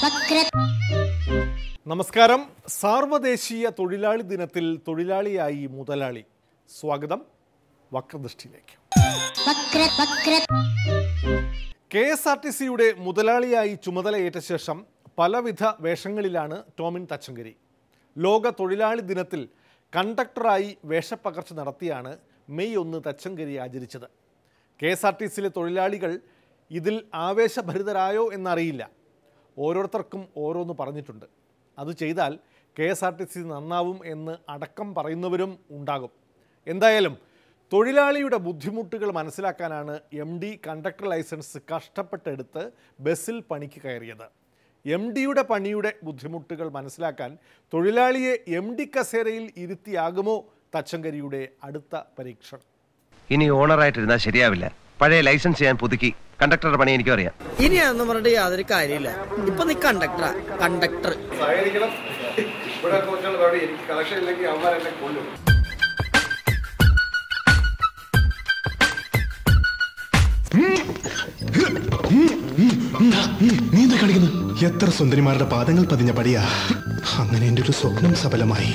വക്ര നമസ്കാരം സാർവദേശീയ തൊഴിലാളി ദിനത്തിൽ തൊഴിലാളിയായി മുതലാളി സ്വാഗതം വക്രദൃഷ്ടിയിലേക്ക് വക്ര വക്ര കെ എസ് ആർ ടി സിയുടെ മുതലാളിയായി ചുമതലയേറ്റ ശേഷം പലവിധ വേഷങ്ങളിലാണ് ടോമിൻ തച്ചങ്കരി ലോക തൊഴിലാളി ദിനത്തിൽ കണ്ടക്ടറായി വേഷപ്പകർച്ച നടത്തിയാണ് മെയ് ഒന്ന് തച്ചങ്കരി ആചരിച്ചത് കെ എസ് ആർ ടി സിയിലെ തൊഴിലാളികൾ ഇതിൽ ആവേശഭരിതരായോ എന്നറിയില്ല ഓരോരുത്തർക്കും ഓരോന്ന് പറഞ്ഞിട്ടുണ്ട് അത് ചെയ്താൽ K S R T C നന്നാവും എന്ന് അടക്കം പറയുന്നവരും ഉണ്ടാകും എന്തായാലും തൊഴിലാളിയുടെ ബുദ്ധിമുട്ടുകൾ മനസ്സിലാക്കാനാണ് എം ഡി കണ്ടക്ടർ ലൈസൻസ് കഷ്ടപ്പെട്ടെടുത്ത് ബസ്സിൽ പണിക്ക് കയറിയത് എം ഡിയുടെ പണിയുടെ ബുദ്ധിമുട്ടുകൾ മനസ്സിലാക്കാൻ തൊഴിലാളിയെ എം ഡി കസേരയിൽ ഇരുത്തിയാകുമോ തച്ചങ്കരിയുടെ അടുത്ത പരീക്ഷണം ഇനി ഓണറായിട്ടിരുന്നാൽ ശരിയാവില്ല പഴയ ലൈസൻസ് ഞാൻ പുതുക്കി കണ്ടക്ടറുടെ പണി എനിക്കും അറിയാം ഇനിയാന്ന് പറഞ്ഞിട്ട് യാതൊരു കാര്യമില്ല ഇപ്പൊ നീ കണ്ടക്ടറാ കണ്ടക്ടർ നീ എന്താ കളിക്കുന്നു എത്ര സുന്ദരിമാരുടെ പാദങ്ങൾ പതിഞ്ഞ പടിയാ അങ്ങനെ എന്റെ ഒരു സ്വപ്നം സഫലമായി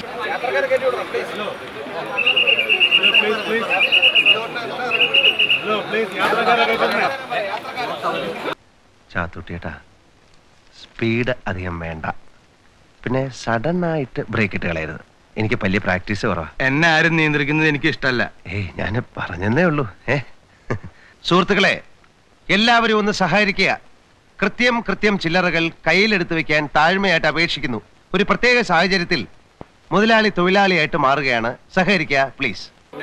ചാത്തുട്ടിയേട്ടാ സ്പീഡ് അധികം വേണ്ട പിന്നെ സഡൻ ആയിട്ട് ബ്രേക്ക് ഇട്ട് കളയരുത് എനിക്ക് വലിയ പ്രാക്ടീസ് കുറവാ എന്നെ ആരും നിയന്ത്രിക്കുന്നത് എനിക്ക് ഇഷ്ടമല്ല ഏയ് ഞാൻ പറഞ്ഞതേ ഉള്ളൂ ഏ സുഹൃത്തുക്കളെ എല്ലാവരും ഒന്ന് സഹായിക്കുക കൃത്യം കൃത്യം ചില്ലറകൾ കയ്യിലെടുത്ത് വെക്കാൻ താഴ്മയായിട്ട് അപേക്ഷിക്കുന്നു ഒരു പ്രത്യേക സാഹചര്യത്തിൽ മുതലാളി തൊഴിലാളിയായിട്ട് മാറുകയാണ് സഹകരിക്കുക പ്ലീസ്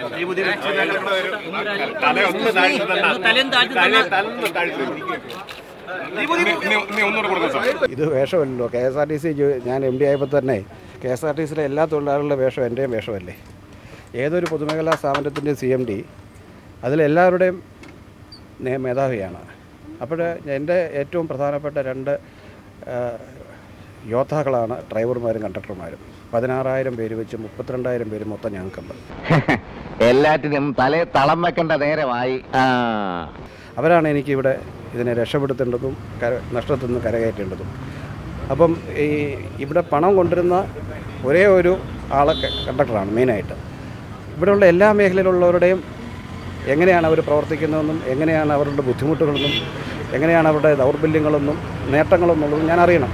ഇത് വേഷമല്ലല്ലോ K S R T C ഞാൻ എം ഡി ആയപ്പോൾ തന്നെ കെ എസ് ആർ ടി സിയിലെ എല്ലാ തൊഴിലാളികളുടെ വേഷം എൻ്റെയും വേഷമല്ലേ ഏതൊരു പൊതുമേഖലാ സ്ഥാപനത്തിൻ്റെ സി എം ഡി അതിലെല്ലാവരുടെയും നേ- മേധാവിയാണ് അപ്പോൾ എൻ്റെ ഏറ്റവും പ്രധാനപ്പെട്ട രണ്ട് ആ, യോദ്ധാക്കളാണ് ഡ്രൈവർമാരും കണ്ടക്ടർമാരും പതിനാറായിരം പേര് വെച്ച് മുപ്പത്തിരണ്ടായിരം പേര് മൊത്തം ഞങ്ങൾക്കുണ്ട് എല്ലാറ്റിനും തലേ തളം വെക്കേണ്ട നേരമായി ആ അവരാണ് എനിക്കിവിടെ ഇതിനെ രക്ഷപ്പെടുത്തേണ്ടതും കര നഷ്ടത്തിൽ നിന്ന് കരകയറ്റേണ്ടതും അപ്പം ഈ ഇവിടെ പണം കൊണ്ടുവരുന്ന ഒരേ ഒരു ആളെ ക- കണ്ടക്ടറാണ് മെയിനായിട്ട് ഇവിടെയുള്ള എല്ലാ മേഖലയിലുള്ളവരുടെയും എങ്ങനെയാണ് അവർ പ്രവർത്തിക്കുന്നതെന്നും എങ്ങനെയാണ് അവരുടെ ബുദ്ധിമുട്ടുകളെന്നും എങ്ങനെയാണ് അവരുടെ ദൗർബല്യങ്ങളെന്നും നേട്ടങ്ങളെന്നുള്ളതും ഞാൻ അറിയണം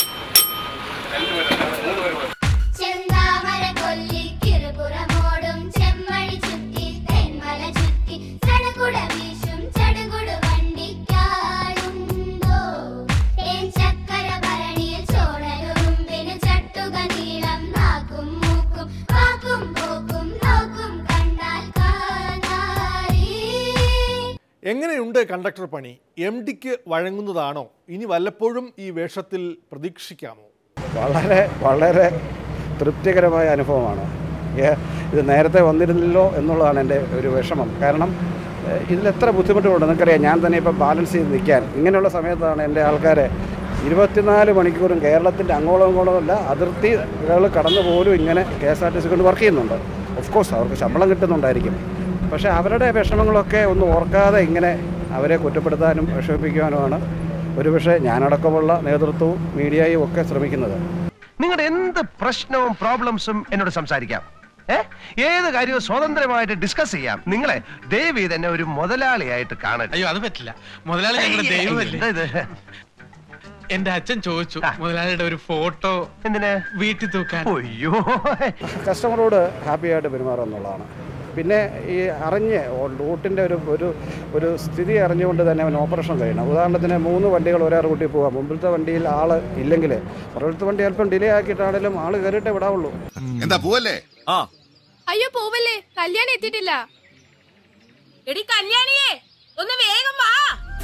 ചെന്താമര കൊല്ലിക്കിറുപുറമോടും ചെമ്മഴി ചുറ്റി തെന്മല ചുറ്റി ചടുകുട വീശും ചടുകുടു വണ്ടിക്കാടുണ്ടോ തേൻ ചക്കര ഭരണിയിൽ ചോടലുറുമ്പിന് ചട്ടുക നീളം നാക്കും മൂക്കും വാക്കും പോക്കും നോക്കും കണ്ടാൽ കാണാറീ എങ്ങനെയുണ്ട് കണ്ടക്ടർ പണി എം ഡിക്ക് വഴങ്ങുന്നതാണോ ഇനി വല്ലപ്പോഴും ഈ വേഷത്തിൽ പ്രതീക്ഷിക്കാമോ വളരെ വളരെ തൃപ്തികരമായ അനുഭവമാണ് ഏ- ഇത് നേരത്തെ വന്നിരുന്നില്ലല്ലോ എന്നുള്ളതാണ് എൻ്റെ ഒരു വിഷമം കാരണം ഏ, ഇതിലെത്ര ബുദ്ധിമുട്ടുകളുണ്ട് നിങ്ങൾക്കറിയാം ഞാൻ തന്നെ ഇപ്പോൾ ബാലൻസ് ചെയ്ത് നിൽക്കാൻ ഇങ്ങനെയുള്ള സമയത്താണ് എൻ്റെ ആൾക്കാരെ ഇരുപത്തിനാല് മണിക്കൂറും കേരളത്തിൻ്റെ അങ്ങോളം ഇങ്ങോളമല്ല അതിർത്തികൾ കടന്നു പോലും ഇങ്ങനെ K S R T C കൊണ്ട് വർക്ക് ചെയ്യുന്നുണ്ട് ഓഫ് കോഴ്സ് അവർക്ക് ശമ്പളം കിട്ടുന്നുണ്ടായിരിക്കും പക്ഷേ അവരുടെ വിഷമങ്ങളൊക്കെ ഒന്ന് ഓർക്കാതെ ഇങ്ങനെ അവരെ കുറ്റപ്പെടുത്താനും വിഷമിപ്പിക്കുവാനുമാണ് ഒരുപക്ഷെ ഞാനടക്കമുള്ള നേതൃത്വവും മീഡിയയും ഒക്കെ ശ്രമിക്കുന്നത് നിങ്ങളുടെ എന്ത് പ്രശ്നവും പ്രോബ്ലംസും എന്നോട് സംസാരിക്കാം ഏ ഏത് കാര്യവും സ്വതന്ത്രമായിട്ട് ഡിസ്കസ് ചെയ്യാം നിങ്ങളെ ദയവ് ചെയ്ത് എന്നെ ഒരു മുതലാളിയായിട്ട് കാണരുത് അയ്യോ അത് പറ്റില്ല മുതലാളി ഞങ്ങളുടെ ദൈവമല്ലേ എന്താ ഇത് എന്റെ അച്ഛൻ ചോദിച്ചു മുതലാളിയുടെ ഒരു ഫോട്ടോ എന്തിനാ വീട്ടിൽ തൂക്കാൻ അയ്യോ കസ്റ്റമറോട് ഹാപ്പിയായിട്ട് പെരുമാറുക എന്നുള്ളതാണ് പിന്നെ ഈ അറിഞ്ഞ് റൂട്ടിൻ്റെ ഒരു ഒരു ഒരു സ്ഥിതി അറിഞ്ഞുകൊണ്ട് തന്നെ അവൻ ഓപ്പറേഷൻ കഴിയണം ഉദാഹരണത്തിന് മൂന്ന് വണ്ടികൾ ഒരേ റൂട്ടിൽ പോകാം മുമ്പിലത്തെ വണ്ടിയിൽ ആൾ ഇല്ലെങ്കിൽ പുറകിലത്തെ വണ്ടി അല്പം ഡിലേ ആക്കിയിട്ടാണെങ്കിലും ആൾ കയറിയിട്ടേ വിടാവുള്ളൂ എന്താ പോവല്ലേ അയ്യോ പോവല്ലേ കല്യാണം എത്തിയിട്ടില്ല എടി കല്യാണിയേ ഒന്ന് വേഗം വാ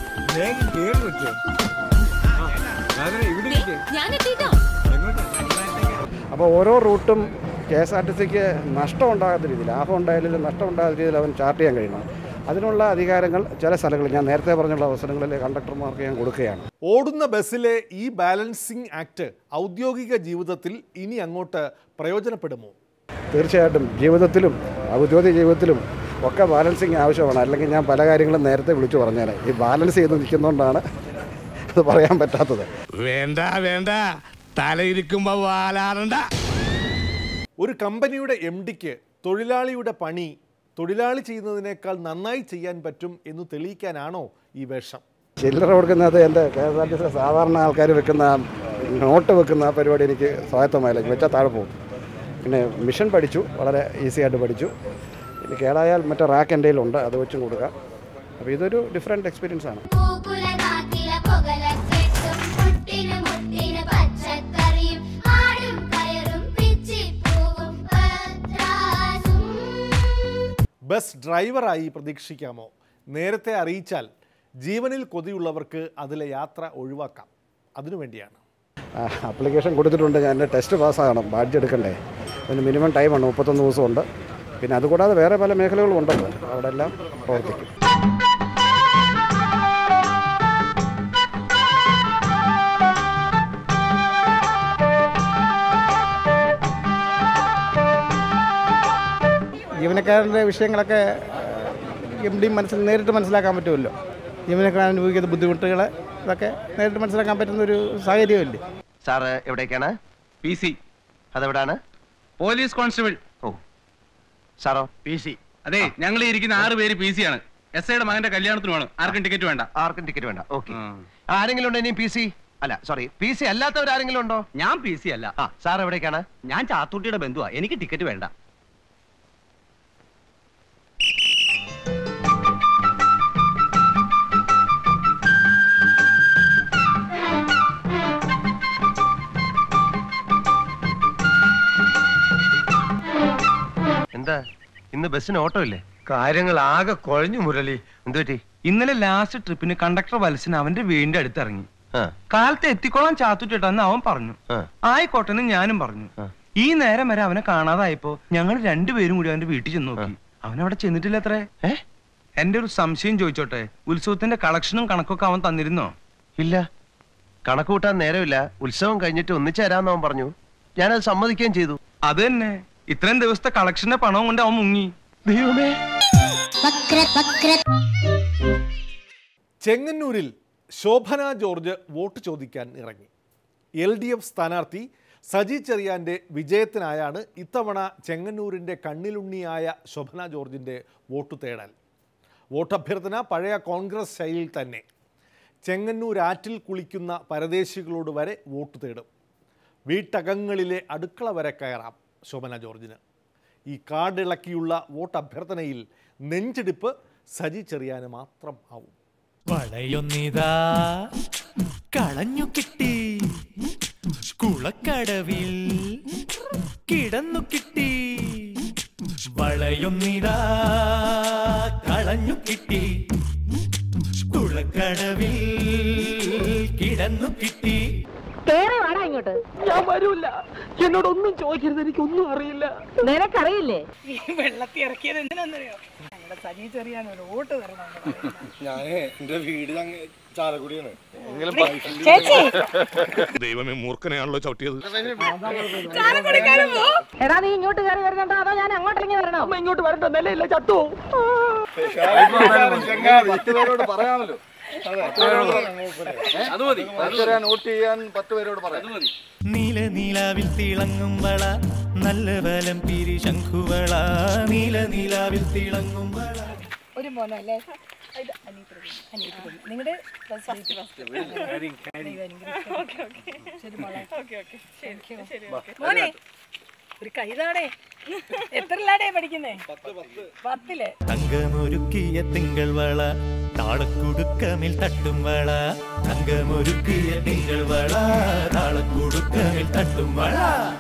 ഞാൻ എത്തിട്ടോ അപ്പോൾ ഓരോ റൂട്ടും കെ എസ് ആർ ടി സിക്ക് നഷ്ടം ഉണ്ടാകാത്ത രീതിയിൽ ലാഭം ഉണ്ടായാലും നഷ്ടം ഉണ്ടാകാത്ത രീതിയിൽ അവൻ ചാർട്ട് ചെയ്യാൻ കഴിയണം അതിനുള്ള അധികാരങ്ങൾ ചില സ്ഥലങ്ങളിൽ ഞാൻ നേരത്തെ പറഞ്ഞുള്ള അവസരങ്ങളിൽ കണ്ടക്ടർമാർക്ക് ഞാൻ കൊടുക്കുകയാണ് ഓടുന്ന ബസ്സിലെ ഈ ബാലൻസിംഗ് ആക്ട് ഔദ്യോഗിക ജീവിതത്തിൽ ഇനി അങ്ങോട്ട് പ്രയോജനപ്പെടുമോ തീർച്ചയായിട്ടും ജീവിതത്തിലും ഔദ്യോഗിക ജീവിതത്തിലും ഒക്കെ ബാലൻസിങ് ആവശ്യമാണ് അല്ലെങ്കിൽ ഞാൻ പല കാര്യങ്ങളും നേരത്തെ വിളിച്ചു പറഞ്ഞേനെ ഈ ബാലൻസ് ചെയ്ത് നിൽക്കുന്നതുകൊണ്ടാണ് അത് പറയാൻ പറ്റാത്തത് വേണ്ട വേണ്ട തലയിരിക്കുമ്പോ വാലാറണ്ട ഒരു കമ്പനിയുടെ എം ഡിക്ക് തൊഴിലാളിയുടെ പണി തൊഴിലാളി ചെയ്യുന്നതിനേക്കാൾ നന്നായി ചെയ്യാൻ പറ്റും എന്ന് തെളിയിക്കാനാണോ ഈ വേഷം ചില്ലറ കൊടുക്കുന്നത് എൻ്റെ K S R T C സാധാരണ ആൾക്കാർ വെക്കുന്ന ആ നോട്ട് വെക്കുന്ന ആ പരിപാടി എനിക്ക് സ്വായത്തമായില്ല വെച്ചാൽ താഴെ പോകും പിന്നെ മിഷൻ പഠിച്ചു വളരെ ഈസി ആയിട്ട് പഠിച്ചു ഇനി കേടായാൽ മറ്റേ റാക്ക് എൻ്റെ കയ്യിലുണ്ട് അത് വെച്ചും കൊടുക്കാം അപ്പോൾ ഇതൊരു ഡിഫറെൻറ്റ് എക്സ്പീരിയൻസ് ആണ് പൂക്കുലനാക്കില പുകലക്കെട്ടും മുട്ടിന് മുട്ടിന് പച്ചക്കറിയും ആടും കയറും പിച്ചിപ്പൂവും പത്രാസും ബസ് ഡ്രൈവറായി പ്രതീക്ഷിക്കാമോ നേരത്തെ അറിയിച്ചാൽ ജീവനിൽ കൊതിയുള്ളവർക്ക് അതിലെ യാത്ര ഒഴിവാക്കാം അതിനുവേണ്ടിയാണ് ആപ്ലിക്കേഷൻ കൊടുത്തിട്ടുണ്ട് ഞാൻ എൻ്റെ ടെസ്റ്റ് പാസ്സാകണം ബാഡ്ജ് എടുക്കണ്ടേ അതിന് മിനിമം ടൈമാണ് മുപ്പത്തൊന്ന് ദിവസമുണ്ട് പിന്നെ അതുകൂടാതെ വേറെ പല മേഖലകളും ഉണ്ടല്ലോ അവിടെ എല്ലാം പ്രവർത്തിക്കും ജീവനക്കാരൻ്റെ വിഷയങ്ങളൊക്കെ എം ഡി മനസ്സിൽ നേരിട്ട് മനസ്സിലാക്കാൻ പറ്റുമല്ലോ ജീവനക്കാരൻ അനുഭവിക്കുന്ന ബുദ്ധിമുട്ടുകൾ ഇതൊക്കെ നേരിട്ട് മനസ്സിലാക്കാൻ പറ്റുന്ന ഒരു സാഹചര്യമല്ലേ സാറ് എവിടേക്കാണ് പി സി അതെവിടാണ് പോലീസ് കോൺസ്റ്റബിൾ ഓ സാറോ പി സി അതെ ഞങ്ങൾ ഇരിക്കുന്ന ആറ് പേര് പി സി ആണ് എസ് ഐയുടെ മകന്റെ കല്യാണത്തിനുമാണ് ആർക്കും ടിക്കറ്റ് വേണ്ട ആർക്കും ടിക്കറ്റ് വേണ്ട ഓക്കെ ആരെങ്കിലും ഉണ്ടോ ഇനിയും പി സി അല്ല സോറി പി സി അല്ലാത്തവർ ആരെങ്കിലും ഉണ്ടോ ഞാൻ പി സി അല്ല ആ സാർ എവിടേക്കാണ് ഞാൻ ചാത്തൂട്ടിയുടെ ബന്ധുവാ എനിക്ക് ടിക്കറ്റ് വേണ്ട എന്താ ഇന്ന് ബസ്സിന് ഓട്ടോ ഇല്ലേ കാര്യങ്ങൾ ആകെ കുഴഞ്ഞു മുരളി എന്തുപറ്റി ഇന്നലെ ലാസ്റ്റ് ട്രിപ്പിന് കണ്ടക്ടർ വത്സന് അവന്റെ വീടിന്റെ അടുത്തിറങ്ങി ആ കാലത്ത് എത്തിക്കോളാൻ ചാത്തുട്ടിട്ടെന്ന് അവൻ പറഞ്ഞു ആ. ആയിക്കോട്ടെ എന്ന് ഞാനും പറഞ്ഞു ഈ നേരം വരെ അവനെ കാണാതായപ്പോ ഞങ്ങൾ രണ്ടുപേരും കൂടി അവന്റെ വീട്ടിൽ ചെന്ന് നോക്കി അവൻ അവിടെ ചെന്നിട്ടില്ല അത്രേ ഏ എന്റെ ഒരു സംശയം ചോദിച്ചോട്ടെ ഉത്സവത്തിന്റെ കളക്ഷനും കണക്കൊക്കെ അവൻ തന്നിരുന്നോ ഇല്ല കണക്ക് കൂട്ടാൻ നേരമില്ല ഉത്സവം കഴിഞ്ഞിട്ട് ഒന്നിച്ചു തരാമെന്ന് അവൻ പറഞ്ഞു ഞാനത് സമ്മതിക്കുകയും ചെയ്തു അത് തന്നെ ഇത്രയും ദിവസത്തെ കളക്ഷന്റെ പണവും കൊണ്ട് അവൻ മുങ്ങി ദൈവമേ ചെങ്ങന്നൂരിൽ ശോഭന ജോർജ് വോട്ട് ചോദിക്കാൻ ഇറങ്ങി എൽ ഡി എഫ് സ്ഥാനാർത്ഥി സജി ചെറിയാൻ്റെ വിജയത്തിനായാണ് ഇത്തവണ ചെങ്ങന്നൂരിൻ്റെ കണ്ണിലുണ്ണിയായ ശോഭന ജോർജിൻ്റെ വോട്ട് തേടൽ വോട്ടഭ്യർത്ഥന പഴയ കോൺഗ്രസ് ശൈലിയിൽ തന്നെ ചെങ്ങന്നൂർ ആറ്റിൽ കുളിക്കുന്ന പരദേശികളോട് വരെ വോട്ട് തേടും വീട്ടകങ്ങളിലെ അടുക്കള വരെ കയറാം ശോഭന ജോർജിന് ഈ കാർഡിളക്കിയുള്ള വോട്ട് അഭ്യർത്ഥനയിൽ നെഞ്ചിടിപ്പ് സജി ചെറിയാന് മാത്രം ആവും വളയൊന്നിതാ കളഞ്ഞു കിട്ടി കുളക്കടവിൽ കിടന്നു കിട്ടി വളയൊന്നിതാ കളഞ്ഞു കിട്ടി കുളക്കടവിൽ കിടന്നു കിട്ടി കേറി വാടാ ഇങ്ങോട്ട് ഞാൻ വരൂല എന്നോടൊന്നും ചോദിക്കരുത് എനിക്കൊന്നും അറിയില്ല നിനക്കറിയില്ലേ വെള്ളത്തിൽ ഇറക്കിയത് എന്തിനാന്നറിയോ ഞങ്ങളുടെ സജി ചെറിയാൻ ഒരു വോട്ട് തരണം ഞാനേ എന്റെ വീട് ചാലക്കുടിയാണ് ചേച്ചി ദൈവമേ മൂർഖനെയാണല്ലോ ചവിട്ടിയത് എടാ നീ ഇങ്ങോട്ട് കയറി വരുന്നുണ്ടോ അതോ ഞാൻ അങ്ങോട്ട് ഇറങ്ങി വരണോ അമ്മ ഇങ്ങോട്ട് വരണ്ടോ നിലയില്ല ചത്തു പത്ത് പേരോട് പറയാമല്ലോ അത് മതി നോട്ട് ചെയ്യാൻ പത്ത് പേരോട് പറയാം നീല നീലാവിൽ തിളങ്ങും വള നല്ല ബലം പിരി ശംഖുവള നീല നീലാവിൽ തിളങ്ങും വള ഒരു മോനല്ലേ ഇത് അനിയത്തി അനിയത്തി നിങ്ങളുടെ മോനെ ഒരു കൈതാടേ എത്രയിലാടേ പഠിക്കുന്നേ പത്തില് തങ്കമൊരുക്കിയ തിങ്കൾ വള താളക്കുടുക്കമിൽ തട്ടും വള തങ്കമൊരുക്കിയ തിങ്കൾ വള താളക്കുടുക്കമിൽ തട്ടും വള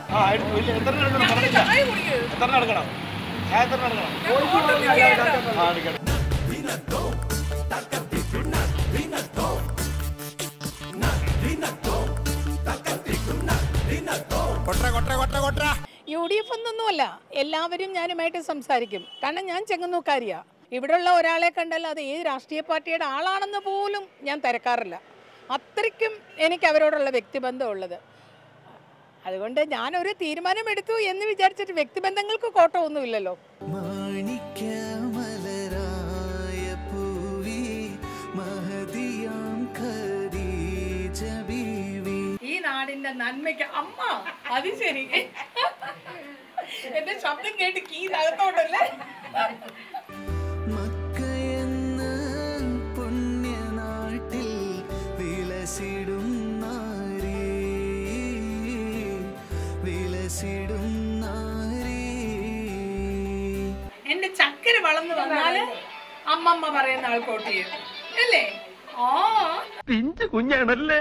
യു ഡി എഫ് ഒന്നൊന്നുമല്ല എല്ലാവരും ഞാനുമായിട്ട് സംസാരിക്കും കാരണം ഞാൻ ചെങ്ങന്നൂക്കാരിയാ ഇവിടെയുള്ള ഒരാളെ കണ്ടാൽ അത് ഏത് രാഷ്ട്രീയ പാർട്ടിയുടെ ആളാണെന്ന് പോലും ഞാൻ തിരക്കാറില്ല അത്രയ്ക്കും എനിക്ക് അവരോടുള്ള വ്യക്തിബന്ധം ഉള്ളത് അതുകൊണ്ട് ഞാനൊരു തീരുമാനമെടുത്തു എന്ന് വിചാരിച്ചിട്ട് വ്യക്തിബന്ധങ്ങൾക്ക് കോട്ടമൊന്നുമില്ലല്ലോ മലരായ പൂവി മഹതിയാം ഖദീജ എന്റെ നന്മയ്ക്ക് അമ്മ അത് ശരി എന്റെ ശബ്ദം കേട്ട് കീഴകത്തോട്ടല്ലേ പുണ്യനാട്ടിൽ വിലസിടും നാരീ വിലസിടും നാരീ എന്റെ ചക്കര വളർന്നു വന്നാല് അമ്മമ്മ പറയുന്ന ആൾ കോട്ട് ചെയ്യും അല്ലേ ആ പിഞ്ചു കുഞ്ഞാണല്ലേ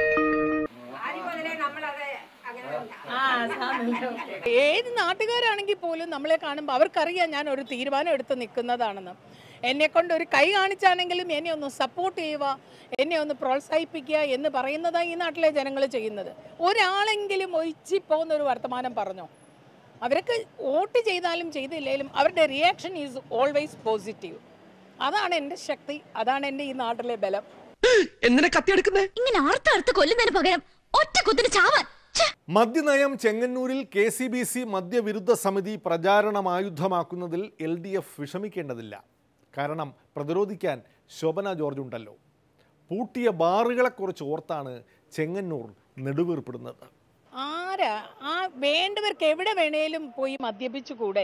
ആ, സാധനം. ഏത് നാട്ടുകാരാണെങ്കിൽ പോലും നമ്മളെ കാണുമ്പോൾ അവർക്കറിയാം ഞാൻ ഒരു തീരുമാനം എടുത്ത് നിൽക്കുന്നതാണെന്ന് എന്നെ കൊണ്ട് ഒരു കൈ കാണിച്ചാണെങ്കിലും എന്നെ ഒന്ന് സപ്പോർട്ട് ചെയ്യുക എന്നെ ഒന്ന് പ്രോത്സാഹിപ്പിക്കുക എന്ന് പറയുന്നതാണ് ഈ നാട്ടിലെ ജനങ്ങൾ ചെയ്യുന്നത് ഒരാളെങ്കിലും ഒഴിച്ചി പോകുന്ന ഒരു വർത്തമാനം പറഞ്ഞോ അവർക്ക് വോട്ട് ചെയ്താലും ചെയ്തില്ലെങ്കിലും അവരുടെ റിയാക്ഷൻ ഈസ് ഓൾവേസ് പോസിറ്റീവ് അതാണ് എൻ്റെ ശക്തി അതാണ് എൻ്റെ ഈ നാട്ടിലെ ബലം എന്തിനാ കത്തിയെടുക്കുന്നേ ഇങ്ങനെ ആർത്തടുത്ത് കൊല്ലുന്നതിന് പകരം ഒറ്റ കുത്തിന് ചാവാൻ മദ്യനയം ചെങ്ങന്നൂരിൽ കെ സി ബി സി മദ്യവിരുദ്ധ സമിതി പ്രചാരണമായുധമാക്കുന്നതിൽ എൽ ഡി എഫ് വിഷമിക്കേണ്ടതില്ല കാരണം പ്രതിരോധിക്കാൻ ശോഭന ജോർജ് ഉണ്ടല്ലോ പൂട്ടിയ ബാറുകളെക്കുറിച്ച് ഓർത്താണ് ചെങ്ങന്നൂർ നെടുവീർപ്പിടുന്നത് ആരാ ആ വേണ്ടവർക്ക് എവിടെ വേണേലും പോയി മദ്യപിച്ചുകൂടെ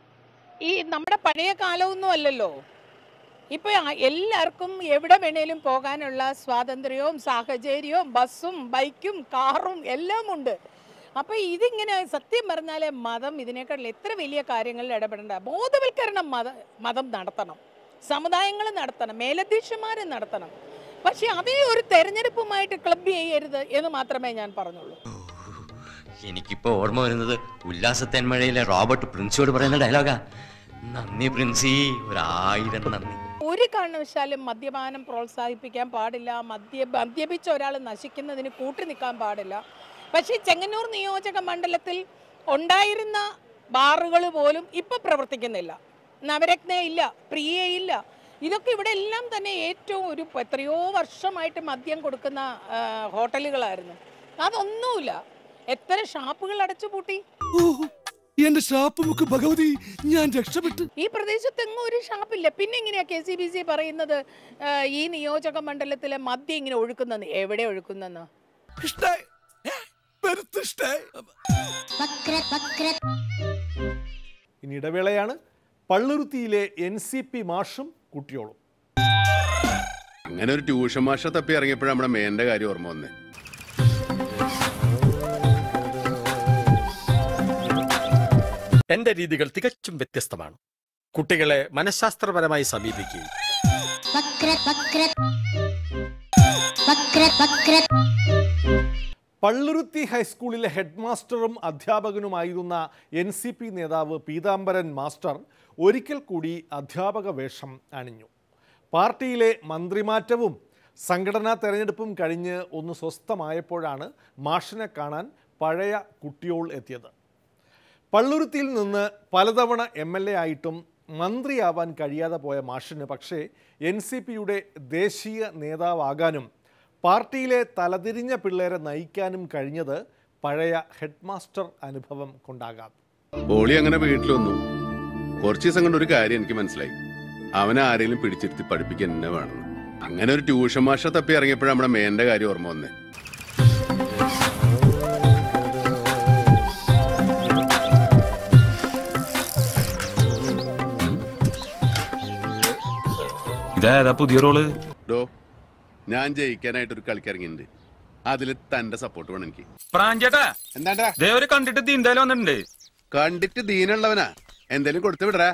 ഈ നമ്മുടെ പഴയ കാലമൊന്നും അല്ലല്ലോ ഇപ്പൊ ആ- എല്ലാവർക്കും എവിടെ വേണേലും പോകാനുള്ള സ്വാതന്ത്ര്യവും സാഹചര്യവും ബസ്സും ബൈക്കും കാറും എല്ലാം ഉണ്ട് അപ്പൊ ഇതിങ്ങനെ സത്യം പറഞ്ഞാല് മതം ഇതിനേക്കാൾ എത്ര വലിയ കാര്യങ്ങളിൽ ഇടപെടേണ്ട ബോധവൽക്കരണം മത മതം നടത്തണം സമുദായങ്ങൾ നടത്തണം മേലധ്യക്ഷന്മാർ നടത്തണം പക്ഷെ അതേ ഒരു തെരഞ്ഞെടുപ്പുമായിട്ട് ക്ലബ് ചെയ്യരുത് എന്ന് മാത്രമേ ഞാൻ പറഞ്ഞുള്ളൂ എനിക്കിപ്പോ ഓർമ്മ വരുന്നത് ഉല്ലാസത്തേന്മഴയിലെ റോബർട്ട് പ്രിൻസിയോട് പറയുന്ന ഡയലോഗാ നന്ദി പ്രിൻസി ഒരായിരം നന്ദി ഒരു കാരണവശാലും മദ്യപാനം പ്രോത്സാഹിപ്പിക്കാൻ പാടില്ല മദ്യ മദ്യപിച്ച ഒരാൾ നശിക്കുന്നതിന് കൂട്ടു നിൽക്കാൻ പാടില്ല പക്ഷേ ചെങ്ങന്നൂർ നിയോജക മണ്ഡലത്തിൽ ഉണ്ടായിരുന്ന ബാറുകൾ പോലും ഇപ്പം പ്രവർത്തിക്കുന്നില്ല നവരത്ന ഇല്ല പ്രിയ ഇല്ല ഇതൊക്കെ ഇവിടെ എല്ലാം തന്നെ ഏറ്റവും ഒരു എത്രയോ വർഷമായിട്ട് മദ്യം കൊടുക്കുന്ന ആ, ഹോട്ടലുകളായിരുന്നു അതൊന്നുമില്ല എത്ര ഷാപ്പുകൾ അടച്ചുപൂട്ടി എന്റെ ഷാപ്പ് മുക്ക് ഭഗവതി ഞാൻ രക്ഷപ്പെട്ടു ഈ പ്രദേശത്ത് എങ്ങും ഒരു ഷാപ്പില്ല പിന്നെ എങ്ങനെയാ കെ സി ബി സി പറയുന്നത് ആ, ഈ നിയോജക മണ്ഡലത്തിലെ മദ്യം ഇങ്ങനെ ഒഴുക്കുന്നെന്ന് എവിടെ ഒഴുക്കുന്നെന്ന് ഇനി ഇടവേളയാണ് പള്ളുരുത്തിയിലെ എൻ സി പി മാഷും കുട്ടിയോളും അങ്ങനെ ഒരു ട്യൂഷൻ മാഷ തപ്പി ഇറങ്ങിയപ്പോഴാണ് നമ്മുടെ മേന്റെ കാര്യം ഓർമ്മ വന്നേ എന്റെ രീതികൾ തികച്ചും വ്യത്യസ്തമാണ് കുട്ടികളെ മനഃശാസ്ത്രപരമായി സമീപിക്കുകയും പള്ളുരുത്തി ഹൈസ്കൂളിലെ ഹെഡ് മാസ്റ്ററും അധ്യാപകനുമായിരുന്ന എൻ സി പി നേതാവ് പീതാംബരൻ മാസ്റ്റർ ഒരിക്കൽ കൂടി അധ്യാപക വേഷം അണിഞ്ഞു പാർട്ടിയിലെ മന്ത്രിമാറ്റവും സംഘടനാ തെരഞ്ഞെടുപ്പും കഴിഞ്ഞ് ഒന്ന് സ്വസ്ഥമായപ്പോഴാണ് മാഷിനെ കാണാൻ പഴയ കുട്ടിയോൾ എത്തിയത് പള്ളുരുത്തിയിൽ നിന്ന് പലതവണ എം എൽ എ ആയിട്ടും മന്ത്രിയാവാൻ കഴിയാതെ പോയ മാഷിന് പക്ഷേ എൻ സി പിയുടെ ദേശീയ നേതാവാകാനും പാർട്ടിയിലെ തലതിരിഞ്ഞ പിള്ളേരെ നയിക്കാനും കഴിഞ്ഞത് പഴയ ഹെഡ് മാസ്റ്റർ അനുഭവം കൊണ്ടാകാം പോളി അങ്ങനെ വീട്ടിൽ വന്നു കുറച്ച് ദിവസം കൊണ്ട് ഒരു കാര്യം എനിക്ക് മനസ്സിലായി അവനെ ആരെങ്കിലും പിടിച്ചിരുത്തി പഠിപ്പിക്കാൻ എന്നെ വേണം അങ്ങനെ ഒരു ട്യൂഷൻ മാഷ തപ്പി ഇറങ്ങിയപ്പോഴാണ് നമ്മുടെ മേന്റെ കാര്യം ഓർമ്മ വന്നേ ഇതേതാ പുതിയ റോള് ഡോ ഞാൻ ജയിക്കാനായിട്ട് ഒരു കളിക്കിറങ്ങിയിട്ടുണ്ട് അതിൽ തന്റെ സപ്പോർട്ട് വേണം എനിക്ക് പ്രാഞ്ചേട്ടാ എന്താണ്ടാ ദേ ഒരു കണ്ടിട്ട് ദീന്തായാലും വന്നിട്ടുണ്ട് കണ്ടിട്ട് ദീനുള്ളവനാ എന്തേലും കൊടുത്തു വിടറാ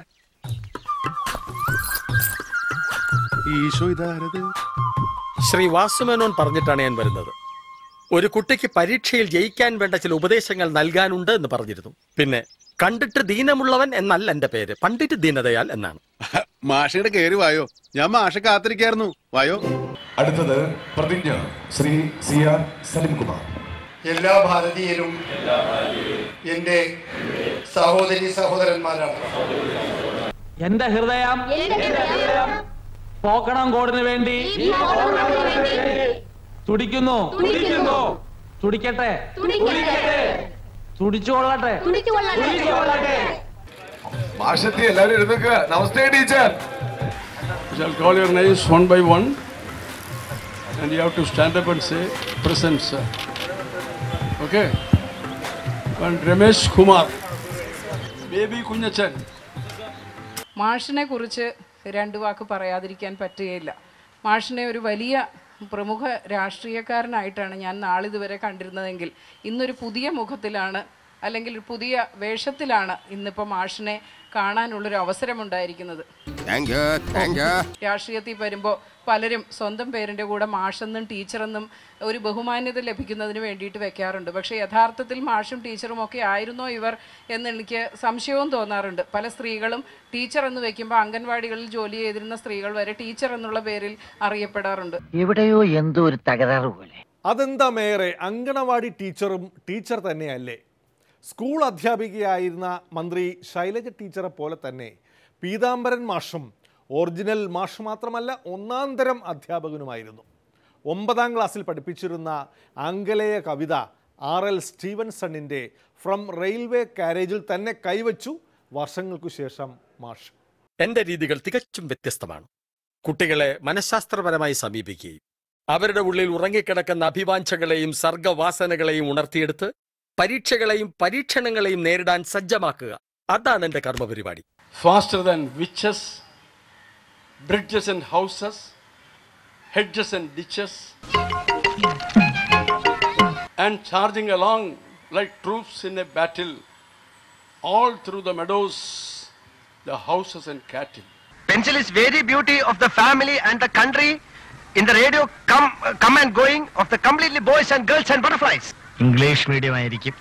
ഈശോ ഇതാരത് ശ്രീ വാസുമേനോൻ പറഞ്ഞിട്ടാണ് ഞാൻ വരുന്നത് ഒരു കുട്ടിക്ക് പരീക്ഷയിൽ ജയിക്കാൻ വേണ്ട ചില ഉപദേശങ്ങൾ നൽകാനുണ്ട് എന്ന് പറഞ്ഞിരുന്നു പിന്നെ കണ്ടിട്ട് ദീനമുള്ളവൻ എന്നല്ല എന്റെ പേര് പണ്ഡിറ്റ് ദീനദയാൽ എന്നാണ് മാഷയുടെ കയറി വായോ ഞാൻ മാഷ കാത്തിരിക്കായിരുന്നു വായോ അടുത്തത് പ്രതിജ്ഞ ശ്രീ സി ആർ സലിംകുമാർ എല്ലാ ഭാരതീയരും എൻ്റെ സഹോദരി സഹോദരന്മാരാണ് എന്റെ ഹൃദയം പോക്കണം കോടിന് വേണ്ടി തുടിക്കുന്നു തുടിക്കുന്നു. തുടിക്കട്ടെ തുടിക്കട്ടെ. തുടിച്ചുകൊള്ളട്ടെ തുടിച്ചുകൊള്ളട്ടെ മാഷത്തി എല്ലാവരും എഴുന്നേക്കുക നമസ്തേ teacher shall call your names one by one and you have to stand up and say present sir Okay. And Ramesh Kumar. Baby Kunyachan. മാഷിനെ കുറിച്ച് രണ്ട് വാക്ക് പറയാതിരിക്കാൻ പറ്റുകയില്ല മാഷിനെ ഒരു വലിയ പ്രമുഖ രാഷ്ട്രീയക്കാരനായിട്ടാണ് ഞാൻ നാളിതുവരെ കണ്ടിരുന്നതെങ്കിൽ ഇന്നൊരു പുതിയ മുഖത്തിലാണ് അല്ലെങ്കിൽ ഒരു പുതിയ വേഷത്തിലാണ് ഇന്നിപ്പോൾ മാഷിനെ കാണാനുള്ളൊരു അവസരമുണ്ടായിരിക്കുന്നത് രാഷ്ട്രീയത്തിൽ വരുമ്പോൾ പലരും സ്വന്തം പേരിൻ്റെ കൂടെ മാഷെന്നും ടീച്ചറെന്നും ഒരു ബഹുമാന്യത ലഭിക്കുന്നതിന് വേണ്ടിയിട്ട് വെക്കാറുണ്ട് പക്ഷേ യഥാർത്ഥത്തിൽ മാഷും ടീച്ചറും ഒക്കെ ആയിരുന്നോ ഇവർ എന്ന് എനിക്ക് സംശയവും തോന്നാറുണ്ട് പല സ്ത്രീകളും ടീച്ചർ എന്ന് വെക്കുമ്പോൾ അംഗൻവാടികളിൽ ജോലി ചെയ്തിരുന്ന സ്ത്രീകൾ വരെ ടീച്ചർ എന്നുള്ള പേരിൽ അറിയപ്പെടാറുണ്ട് എവിടെയോ എന്തോ ഒരു തകരാറ് പോലെ അതെന്താ മേയറെ അങ്കണവാടി ടീച്ചറും ടീച്ചർ തന്നെയല്ലേ സ്കൂൾ അധ്യാപികയായിരുന്ന മന്ത്രി ശൈലജ ടീച്ചറെ പോലെ തന്നെ പീതാംബരൻ മാഷും ഒറിജിനൽ മാഷ് മാത്രമല്ല ഒന്നാം തരം അധ്യാപകനുമായിരുന്നു ഒമ്പതാം ക്ലാസ്സിൽ പഠിപ്പിച്ചിരുന്ന ആംഗലേയ കവിത ആർ എൽ സ്റ്റീവൻസണിൻ്റെ ഫ്രം റെയിൽവേ കാരേജിൽ തന്നെ കൈവച്ചു വർഷങ്ങൾക്കു ശേഷം മാഷ് എന്റെ രീതികൾ തികച്ചും വ്യത്യസ്തമാണ് കുട്ടികളെ മനഃശാസ്ത്രപരമായി സമീപിക്കുകയും അവരുടെ ഉള്ളിൽ ഉറങ്ങിക്കിടക്കുന്ന അഭിവാഞ്ചകളെയും സർഗവാസനകളെയും ഉണർത്തിയെടുത്ത് പരീക്ഷകളെയും പരീക്ഷണങ്ങളെയും നേരിടാൻ സജ്ജമാക്കുക അതാണ് എന്റെ കർമ്മപരിപാടി Faster than witches, bridges and houses, hedges and ditches, and charging along like troops in a battle, all through the meadows, the houses and cattle. Pencil is very beauty of the family and the country. In the radio, come, come and going of the completely boys and girls and butterflies. English medium ആയിരിക്കും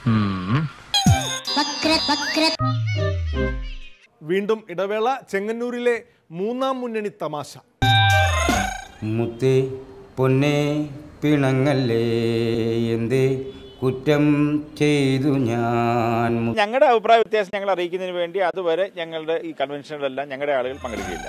വീണ്ടും ഇടവേള ചെങ്ങന്നൂരിലെ മൂന്നാം മുന്നണി തമാശ മുത്തേ പൊന്നെ പിണങ്ങല്ലേ എന്തേ കുറ്റം ചെയ്തു ഞാൻ ഞങ്ങളുടെ അഭിപ്രായ വ്യത്യാസം ഞങ്ങൾ അറിയിക്കുന്നതിന് വേണ്ടി അതുവരെ ഞങ്ങളുടെ ഈ കൺവെൻഷനിലെല്ലാം ഞങ്ങളുടെ ആളുകൾ പങ്കെടുക്കുകയില്ല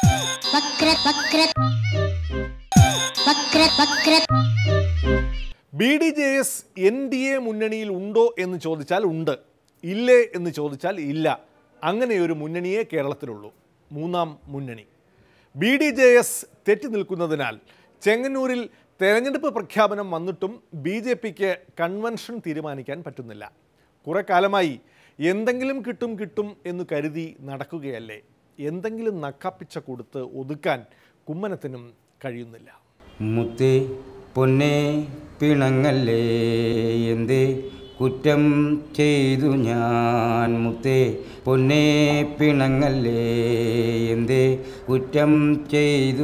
B D J S N D A മുന്നണിയിൽ ഉണ്ടോ എന്ന് ചോദിച്ചാൽ ഉണ്ട് ഇല്ലേ എന്ന് ചോദിച്ചാൽ ഇല്ല അങ്ങനെ ഒരു മുന്നണിയെ കേരളത്തിലുള്ളൂ മൂന്നാം മുന്നണി ബി ഡി ജെ എസ് തെറ്റി നിൽക്കുന്നതിനാൽ ചെങ്ങന്നൂരിൽ തെരഞ്ഞെടുപ്പ് പ്രഖ്യാപനം വന്നിട്ടും ബി ജെ പിക്ക് കൺവെൻഷൻ തീരുമാനിക്കാൻ പറ്റുന്നില്ല കുറെ കാലമായി എന്തെങ്കിലും കിട്ടും കിട്ടും എന്ന് കരുതി നടക്കുകയല്ലേ എന്തെങ്കിലും നക്കാപ്പിച്ച കൊടുത്ത് ഒതുക്കാൻ കുമ്മനത്തിനും കഴിയുന്നില്ല മുത്തേ പൊന്നെ പിണങ്ങല്ലേ എന്തേ കുറ്റം ചെയ്തു ഞാൻ മുത്തേ പൊന്നെ പിണങ്ങല്ലേ എന്തേ കുറ്റം ചെയ്തു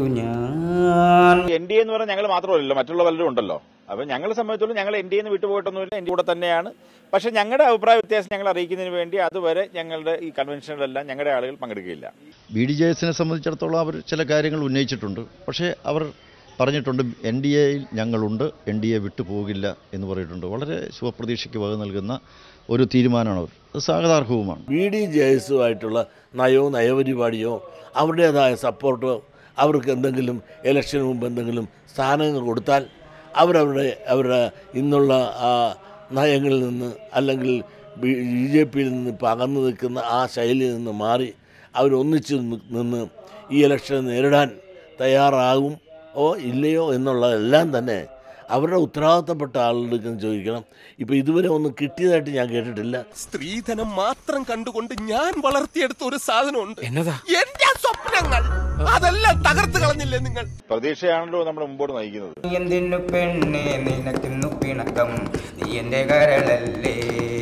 ഞാൻ എൻ ഡി എന്ന് പറഞ്ഞാൽ ഞങ്ങൾ മാത്രമല്ലല്ലോ മറ്റുള്ള പലരും ഉണ്ടല്ലോ അപ്പൊ ഞങ്ങളെ സംബന്ധിച്ചോളം ഞങ്ങൾ എൻ ഡി എന്ന് വിട്ടുപോയിട്ടൊന്നുമില്ല എൻ്റെ കൂടെ തന്നെയാണ് പക്ഷെ ഞങ്ങളുടെ അഭിപ്രായ വ്യത്യാസം ഞങ്ങൾ അറിയിക്കുന്നതിന് വേണ്ടി അതുവരെ ഞങ്ങളുടെ ഈ കൺവെൻഷനിലെല്ലാം ഞങ്ങളുടെ ആളുകൾ പങ്കെടുക്കുകയില്ല ബി ഡി ജെ എസിനെ സംബന്ധിച്ചിടത്തോളം അവർ ചില കാര്യങ്ങൾ ഉന്നയിച്ചിട്ടുണ്ട് പക്ഷേ അവർ പറഞ്ഞിട്ടുണ്ട് എൻ ഡി എയിൽ ഞങ്ങളുണ്ട് എൻ ഡി എ വിട്ടുപോകില്ല എന്ന് പറഞ്ഞിട്ടുണ്ട് വളരെ ശുഭപ്രതീക്ഷയ്ക്ക് വക നൽകുന്ന ഒരു തീരുമാനമാണ് അവർ അത് സ്വാഗതാർഹവുമാണ് ബി ഡി ജെ എസുമായിട്ടുള്ള നയവും നയപരിപാടിയോ അവരുടേതായ സപ്പോർട്ടോ അവർക്ക് എന്തെങ്കിലും ഇലക്ഷന് മുമ്പ് എന്തെങ്കിലും സ്ഥാനങ്ങൾ കൊടുത്താൽ അവരവരുടെ അവരുടെ ഇന്നുള്ള ആ നയങ്ങളിൽ നിന്ന് അല്ലെങ്കിൽ ബി ജെ പിയിൽ നിന്ന് ഇപ്പോൾ അകന്നു നിൽക്കുന്ന ആ ശൈലിയിൽ നിന്ന് മാറി അവരൊന്നിച്ച് നിന്ന് ഈ ഇലക്ഷൻ നേരിടാൻ തയ്യാറാകും ഓ ഇല്ലയോ എന്നുള്ളതെല്ലാം തന്നെ അവരുടെ ഉത്തരവാദിത്തപ്പെട്ട ആളുകൾക്ക് ചോദിക്കണം ഇപ്പൊ ഇതുവരെ ഒന്നും കിട്ടിയതായിട്ട് ഞാൻ കേട്ടിട്ടില്ല സ്ത്രീധനം മാത്രം കണ്ടുകൊണ്ട് ഞാൻ വളർത്തിയെടുത്ത ഒരു സാധനമുണ്ട് എന്നതാ എന്റെ സ്വപ്നങ്ങൾ അതെല്ലാം തകർത്ത് കളഞ്ഞില്ലേ നിങ്ങൾ പ്രതീക്ഷയാണല്ലോ നമ്മുടെ മുമ്പോട്ട് നയിക്കുന്നത് എന്തിനു പെണ്ണെ നിനക്കിന്നു പിണക്കം നീ എൻ്റെ കരളല്ലേ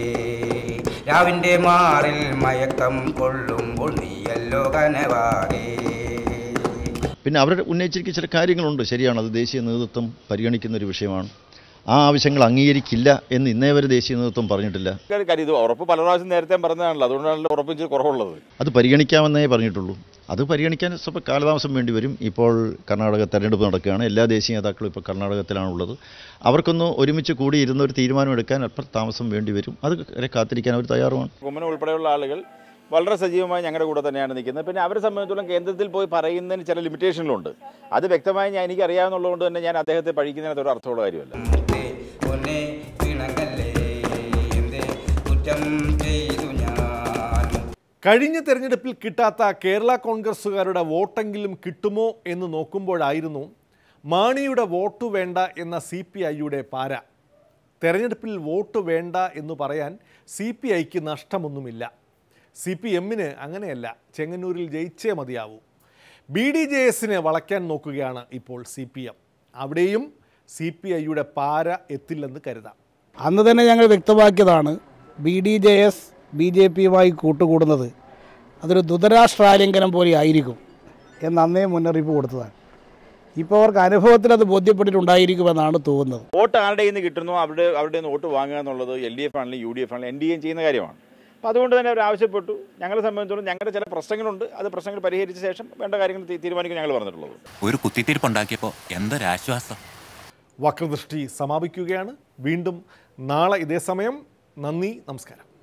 രാവിന്റെ മാറിൽ മയക്കം കൊള്ളുമ്പോൾ നീയല്ലോ കനവാകേ പിന്നെ അവർ ഉന്നയിച്ചിരിക്കുന്ന ചില കാര്യങ്ങളുണ്ട് ശരിയാണ് അത് ദേശീയ നേതൃത്വം പരിഗണിക്കുന്ന ഒരു വിഷയമാണ് ആ ആവശ്യങ്ങൾ അംഗീകരിക്കില്ല എന്ന് ഇന്നേ വരെ ദേശീയ നേതൃത്വം പറഞ്ഞിട്ടില്ല കാര്യം ഇത് ഉറപ്പ് പല പ്രാവശ്യം നേരത്തെ പറഞ്ഞതാണല്ലോ അതുകൊണ്ടാണല്ലോ ഉറപ്പിച്ച് കുറവുള്ളത് അത് പരിഗണിക്കാമെന്നേ പറഞ്ഞിട്ടുള്ളൂ അത് പരിഗണിക്കാൻ സ്വല്പം കാലതാമസം വേണ്ടി വരും ഇപ്പോൾ കർണാടക തെരഞ്ഞെടുപ്പ് നടക്കുകയാണ് എല്ലാ ദേശീയ നേതാക്കളും ഇപ്പോൾ കർണാടകത്തിലാണുള്ളത് അവർക്കൊന്ന് ഒരുമിച്ച് കൂടി ഇരുന്ന ഒരു തീരുമാനം എടുക്കാൻ അല്പം താമസം വേണ്ടി വരും അത് വരെ കാത്തിരിക്കാൻ അവർ തയ്യാറുമാണ് കുമ്മനം ഉൾപ്പെടെയുള്ള ആളുകൾ വളരെ സജീവമായി ഞങ്ങളുടെ കൂടെ തന്നെയാണ് നിൽക്കുന്നത് പിന്നെ അവരെ സംബന്ധിച്ചിടത്തോളം കേന്ദ്രത്തിൽ പോയി പറയുന്നതിന് ചില ലിമിറ്റേഷനുകളുണ്ട് അത് വ്യക്തമായി ഞാൻ എനിക്ക് അറിയാവുന്നതുകൊണ്ട് തന്നെ ഞാൻ അദ്ദേഹത്തെ പഴിക്കുന്നതിനകത്ത് ഒരു അർത്ഥമുള്ള കാര്യമല്ല പൊന്നെ പിണങ്ങല്ലേ എന്തേ കുറ്റം ചെയ്തു ഞാൻ കഴിഞ്ഞ തെരഞ്ഞെടുപ്പിൽ കിട്ടാത്ത കേരള കോൺഗ്രസ്സുകാരുടെ വോട്ടെങ്കിലും കിട്ടുമോ എന്ന് നോക്കുമ്പോഴായിരുന്നു മാണിയുടെ വോട്ട് വേണ്ട എന്ന സി പി ഐയുടെ പാര തെരഞ്ഞെടുപ്പിൽ വോട്ട് വേണ്ട എന്ന് പറയാൻ സി പി ഐക്ക് നഷ്ടമൊന്നുമില്ല സി പി എമ്മിന് അങ്ങനെയല്ല ചെങ്ങന്നൂരിൽ ജയിച്ചേ മതിയാവൂ ബി ഡി ജെ എസിനെ വളയ്ക്കാൻ നോക്കുകയാണ് ഇപ്പോൾ സി പി എം അവിടെയും സി പി ഐയുടെ പാര എത്തില്ലെന്ന് കരുതാം അന്ന് തന്നെ ഞങ്ങൾ വ്യക്തമാക്കിയതാണ് B D J S B J പിയുമായി കൂട്ടുകൂടുന്നത് അതൊരു ദുതരാഷ്ട്രാലിംഗനം പോലെ ആയിരിക്കും എന്ന് അന്നേ മുന്നറിയിപ്പ് കൊടുത്തതാണ് ഇപ്പോൾ അവർക്ക് അനുഭവത്തിൽ അത് ബോധ്യപ്പെട്ടിട്ടുണ്ടായിരിക്കുമെന്നാണ് തോന്നുന്നത് വോട്ട് ആരുടെ കയ്യിൽ നിന്ന് കിട്ടുന്നു അവിടെ അവരുടെ നിന്ന് വോട്ട് വാങ്ങുക എന്നുള്ളത് എൽ ഡി എഫ് ആണെങ്കിലും യു ഡി എഫ് ആണെങ്കിലും എൻ ഡി എയും ചെയ്യുന്ന കാര്യമാണ് അപ്പോൾ അതുകൊണ്ട് തന്നെ അവർ ആവശ്യപ്പെട്ടു ഞങ്ങളെ സംബന്ധിച്ചിടത്തോളം ഞങ്ങളുടെ ചില പ്രശ്നങ്ങളുണ്ട് അത് പ്രശ്നങ്ങൾ പരിഹരിച്ച ശേഷം വേണ്ട കാര്യങ്ങൾ തീ- തീരുമാനിക്കാൻ ഞങ്ങൾ പറഞ്ഞിട്ടുള്ളത് ഒരു കുത്തിത്തിരിപ്പുണ്ടാക്കിയപ്പോൾ എന്തൊരാശ്വാസം വക്രദൃഷ്ടി സമാപിക്കുകയാണ് വീണ്ടും നാളെ ഇതേ സമയം നന്ദി നമസ്കാരം